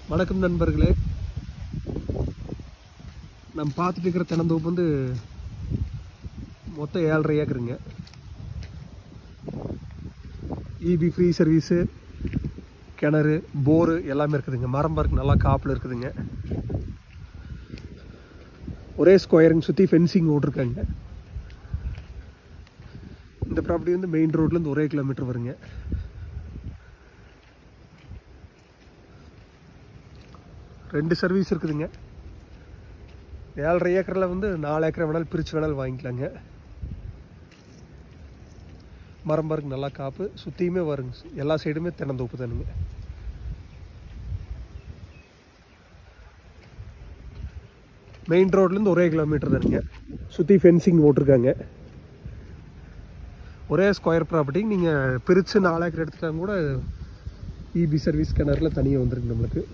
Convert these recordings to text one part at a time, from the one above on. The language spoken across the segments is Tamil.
வணக்கம் நண்பர்களே நம்ம பார்த்துட்டு இருக்கிற தென்னந்தோப்பு வந்து மொத்தம் ஏழரை ஏக்கருங்க இபி ஃப்ரீ சர்வீஸு கிணறு போரு எல்லாமே இருக்குதுங்க மரம் பார்க் நல்லா காப்பில் இருக்குதுங்க ஒரே ஸ்கொயருங்க சுற்றி ஃபென்சிங் ஓட்டிருக்காங்க இந்த ப்ராப்பர்ட்டி வந்து மெயின் ரோட்லேருந்து ஒரே கிலோமீட்டர் வருங்க ரெண்டு சர்வீஸ் இருக்குதுங்க ஏழரை ஏக்கரில் வந்து நாலு ஏக்கரை வேணாலும் பிரித்து வேணாலும் வாங்கிக்கலாங்க மரம் பாருங்க நல்லா காப்பு சுற்றியுமே வருங்க எல்லா சைடுமே தென்னந்தோப்பு தானுங்க மெயின் ரோட்லேருந்து ஒரே கிலோமீட்டர் தானுங்க சுற்றி ஃபென்சிங் போட்டிருக்காங்க ஒரே ஸ்கொயர் ப்ராப்பர்ட்டி நீங்கள் பிரித்து நாலு ஏக்கர் எடுத்துட்டாங்க கூட இபி சர்வீஸ் கிணறுல தனியாக வந்துருக்கு நம்மளுக்கு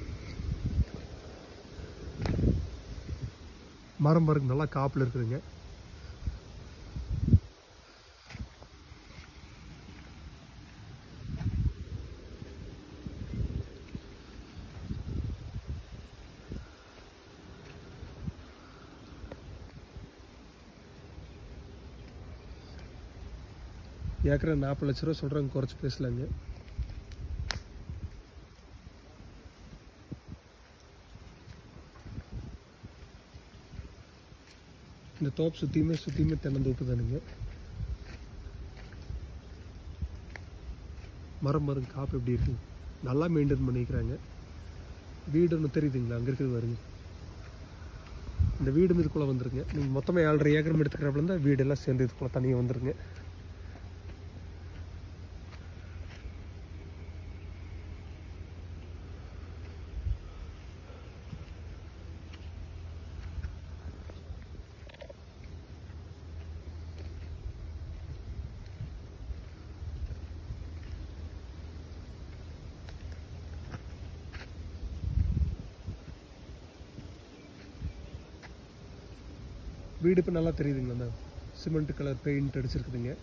மரம் பாருங்க நல்லா காப்பில் இருக்குதுங்க ஏக்கரை நாற்பது லட்ச ரூபா சொல்கிறாங்க குறைச்சி பேசலாங்க இந்த தோப்பு சுற்றியுமே சுற்றியுமே தென்னந்தோப்பு தானுங்க மரம் மரம் காப்பு எப்படி இருக்கு நல்லா மெயின்டைன் பண்ணிக்கிறாங்க வீடு ஒன்று தெரியுதுங்களா அங்கே இருக்குது வருங்க இந்த வீடு இதுக்குள்ளே வந்துருங்க நீங்கள் மொத்தமாக ஏழரை ஏக்கரம் எடுத்துக்கிறப்பல இருந்தால் வீடெல்லாம் சேர்ந்து இதுக்குள்ளே தனியாக வந்துருங்க வீடு இப்போ நல்லா தெரியுதுங்களா அந்த சிமெண்ட் கலர் பெயிண்ட் அடிச்சிருக்குதுங்க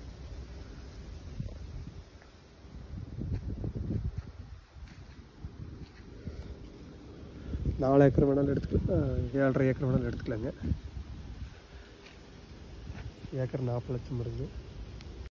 நாலு ஏக்கர் வேணாலும் எடுத்துக்கலாம் ஏழரை ஏக்கர் வேணாலும் எடுத்துக்கலாங்க ஏக்கர் நாற்பது லட்சம் வருது